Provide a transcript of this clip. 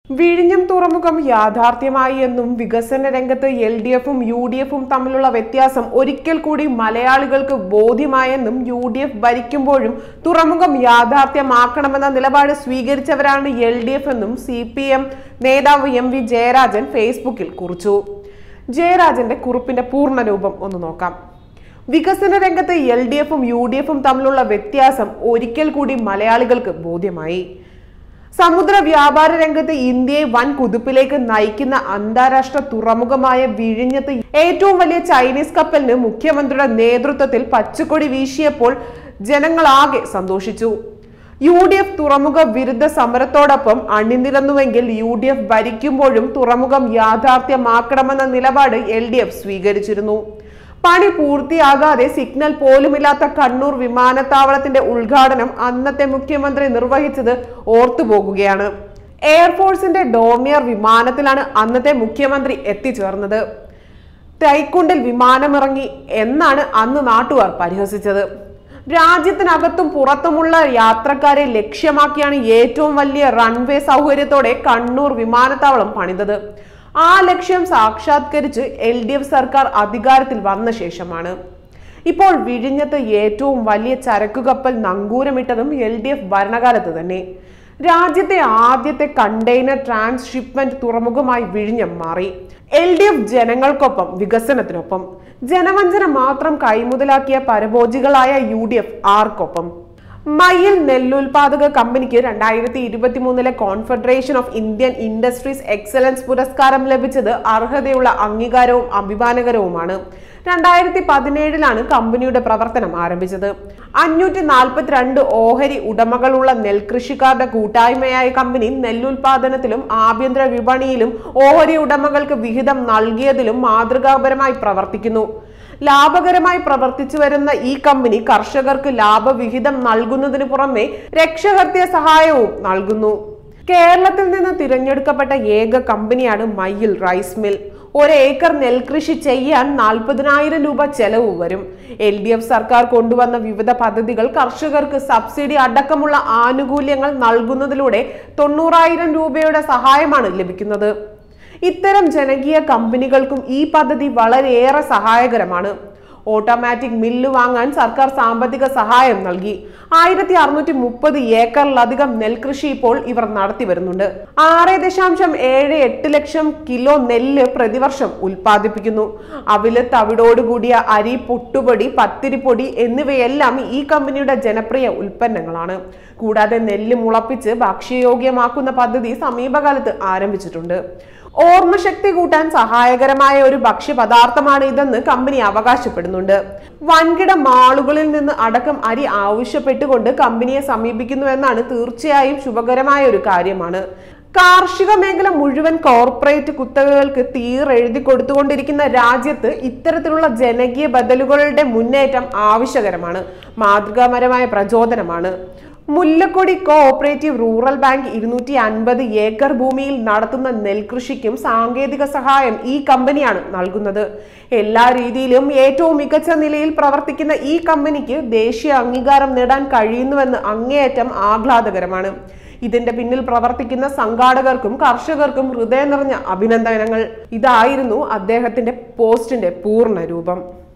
വിഴിഞ്ഞം തുറമുഖം യാഥാർത്ഥ്യമായി എന്നും വികസന രംഗത്ത് എൽ ഡി എഫും യു ഡി എഫും തമ്മിലുള്ള വ്യത്യാസം ഒരിക്കൽ കൂടി മലയാളികൾക്ക് ബോധ്യമായെന്നും യു ഡി എഫ് ഭരിക്കുമ്പോഴും തുറമുഖം യാഥാർത്ഥ്യമാക്കണമെന്ന നിലപാട് സ്വീകരിച്ചവരാണ് എൽ ഡി എഫ് എന്നും സി പി എം നേതാവ് എം വി ജയരാജൻ ഫേസ്ബുക്കിൽ കുറിച്ചു ജയരാജന്റെ കുറിപ്പിന്റെ പൂർണ്ണ രൂപം ഒന്ന് നോക്കാം വികസന രംഗത്ത് എൽ ഡി എഫും യു ഡി എഫും തമ്മിലുള്ള വ്യത്യാസം ഒരിക്കൽ കൂടി മലയാളികൾക്ക് ബോധ്യമായി സമുദ്ര വ്യാപാര രംഗത്ത് ഇന്ത്യയെ വൻ കുതിപ്പിലേക്ക് നയിക്കുന്ന അന്താരാഷ്ട്ര തുറമുഖമായ വിഴിഞ്ഞത്ത് ഏറ്റവും വലിയ ചൈനീസ് കപ്പലിന് മുഖ്യമന്ത്രിയുടെ നേതൃത്വത്തിൽ പച്ചക്കൊടി വീശിയപ്പോൾ ജനങ്ങളാകെ സന്തോഷിച്ചു യു ഡി എഫ് തുറമുഖ വിരുദ്ധ സമരത്തോടൊപ്പം അണിനിരന്നുവെങ്കിൽ യു ഡി എഫ് ഭരിക്കുമ്പോഴും തുറമുഖം യാഥാർത്ഥ്യമാക്കണമെന്ന നിലപാട് എൽ ഡി എഫ് സ്വീകരിച്ചിരുന്നു പണി പൂർത്തിയാകാതെ സിഗ്നൽ പോലുമില്ലാത്ത കണ്ണൂർ വിമാനത്താവളത്തിന്റെ ഉദ്ഘാടനം അന്നത്തെ മുഖ്യമന്ത്രി നിർവഹിച്ചത് ഓർത്തുപോകുകയാണ് എയർഫോഴ്സിന്റെ ഡോമിയർ വിമാനത്തിലാണ് അന്നത്തെ മുഖ്യമന്ത്രി എത്തിച്ചേർന്നത് തൈക്കുണ്ടിൽ വിമാനമിറങ്ങി എന്നാണ് അന്ന് നാട്ടുകാർ പരിഹസിച്ചത് രാജ്യത്തിനകത്തും പുറത്തുമുള്ള യാത്രക്കാരെ ലക്ഷ്യമാക്കിയാണ് ഏറ്റവും വലിയ റൺവേ സൗകര്യത്തോടെ കണ്ണൂർ വിമാനത്താവളം പണിതത് ആ ലക്ഷ്യം സാക്ഷാത്കരിച്ച് എൽ ഡി എഫ് സർക്കാർ അധികാരത്തിൽ വന്ന ശേഷമാണ് ഇപ്പോൾ വിഴിഞ്ഞത്ത് ഏറ്റവും വലിയ ചരക്കു കപ്പൽ നങ്കൂരമിട്ടതും എൽ ഡി എഫ് ഭരണകാലത്ത് തന്നെ രാജ്യത്തെ ആദ്യത്തെ കണ്ടെയ്നർ ട്രാൻസ്ഷിപ്മെന്റ് തുറമുഖമായി വിഴിഞ്ഞം മാറി എൽ ഡി എഫ് ജനങ്ങൾക്കൊപ്പം വികസനത്തിനൊപ്പം ജനവഞ്ചന മാത്രം കൈമുതലാക്കിയ പരഭോജികളായ യു ഡി എഫ് ആർക്കൊപ്പം മയിൽ നെല്ലുൽപാദക കമ്പനിക്ക് രണ്ടായിരത്തി ഇരുപത്തി മൂന്നിലെ Confederation of Indian Industries excellence പുരസ്കാരം ലഭിച്ചത് അർഹതയുള്ള അംഗീകാരവും അഭിമാനകരവുമാണ് രണ്ടായിരത്തി പതിനേഴിലാണ് കമ്പനിയുടെ പ്രവർത്തനം ആരംഭിച്ചത് അഞ്ഞൂറ്റി നാൽപ്പത്തിരണ്ട് ഓഹരി ഉടമകളുള്ള നെൽകൃഷിക്കാരുടെ കൂട്ടായ്മയായ കമ്പനി നെല്ലുൽപാദനത്തിലും ആഭ്യന്തര വിപണിയിലും ഓഹരി ഉടമകൾക്ക് വിഹിതം നൽകിയതിലും മാതൃകാപരമായി പ്രവർത്തിക്കുന്നു ലാഭകരമായി പ്രവർത്തിച്ചു വരുന്ന ഈ കമ്പനി കർഷകർക്ക് ലാഭവിഹിതം നൽകുന്നതിന് പുറമെ രക്ഷകർത്തിയ സഹായവും നൽകുന്നു കേരളത്തിൽ നിന്ന് തിരഞ്ഞെടുക്കപ്പെട്ട ഏക കമ്പനിയാണ് മയിൽ റൈസ് മിൽ ഒരു ഏക്കർ നെൽകൃഷി ചെയ്യാൻ നാൽപ്പതിനായിരം രൂപ ചെലവ് വരും എൽ ഡി എഫ് സർക്കാർ കൊണ്ടുവന്ന വിവിധ പദ്ധതികൾ കർഷകർക്ക് സബ്സിഡി അടക്കമുള്ള ആനുകൂല്യങ്ങൾ നൽകുന്നതിലൂടെ തൊണ്ണൂറായിരം രൂപയുടെ സഹായമാണ് ലഭിക്കുന്നത് ഇത്തരം ജനകീയ കമ്പനികൾക്കും ഈ പദ്ധതി വളരെയേറെ സഹായകരമാണ് ഓട്ടോമാറ്റിക് മില്ല് വാങ്ങാൻ സർക്കാർ സാമ്പത്തിക സഹായം നൽകി ആയിരത്തി അറുന്നൂറ്റി മുപ്പത് ഏക്കറിലധികം നെൽകൃഷി ഇപ്പോൾ ഇവർ നടത്തി വരുന്നുണ്ട് ആറ് ദശാംശം ഏഴ് എട്ട് ലക്ഷം കിലോ നെല്ല് പ്രതിവർഷം ഉൽപ്പാദിപ്പിക്കുന്നു അവില് തവിടോടുകൂടിയ അരി പുട്ടുപൊടി പത്തിരിപ്പൊടി എന്നിവയെല്ലാം ഈ കമ്പനിയുടെ ജനപ്രിയ ഉൽപ്പന്നങ്ങളാണ് കൂടാതെ നെല്ല് മുളപ്പിച്ച് ഭക്ഷ്യയോഗ്യമാക്കുന്ന പദ്ധതി സമീപകാലത്ത് ആരംഭിച്ചിട്ടുണ്ട് ഓർമ്മശക്തി കൂട്ടാൻ സഹായകരമായ ഒരു ഭക്ഷ്യപദാർത്ഥമാണ് ഇതെന്ന് കമ്പനി അവകാശപ്പെടുന്നുണ്ട് വൻകിട മാളുകളിൽ നിന്ന് അടക്കം അരി ആവശ്യപ്പെട്ടുകൊണ്ട് കമ്പനിയെ സമീപിക്കുന്നുവെന്നാണ് തീർച്ചയായും ശുഭകരമായ ഒരു കാര്യമാണ് കാർഷിക മേഖല മുഴുവൻ കോർപ്പറേറ്റ് കുത്തകകൾക്ക് തീരെഴുതി കൊടുത്തുകൊണ്ടിരിക്കുന്ന രാജ്യത്ത് ഇത്തരത്തിലുള്ള ജനകീയ ബദലുകളുടെ മുന്നേറ്റം ആവശ്യകരമാണ് മാതൃകാപരമായ പ്രചോദനമാണ് മുല്ലക്കൊടി കോഓപ്പറേറ്റീവ് റൂറൽ ബാങ്ക് ഇരുന്നൂറ്റി അൻപത് ഏക്കർ ഭൂമിയിൽ നടത്തുന്ന നെൽകൃഷിക്കും സാങ്കേതിക സഹായം ഈ കമ്പനിയാണ് നൽകുന്നത് എല്ലാ രീതിയിലും ഏറ്റവും മികച്ച നിലയിൽ പ്രവർത്തിക്കുന്ന ഈ കമ്പനിക്ക് ദേശീയ അംഗീകാരം നേടാൻ കഴിയുന്നുവെന്ന് അങ്ങേയറ്റം ആഹ്ലാദകരമാണ് ഇതിന്റെ പിന്നിൽ പ്രവർത്തിക്കുന്ന സംഘാടകർക്കും കർഷകർക്കും ഹൃദയം നിറഞ്ഞ അഭിനന്ദനങ്ങൾ ഇതായിരുന്നു അദ്ദേഹത്തിന്റെ പോസ്റ്റിന്റെ പൂർണ്ണ രൂപം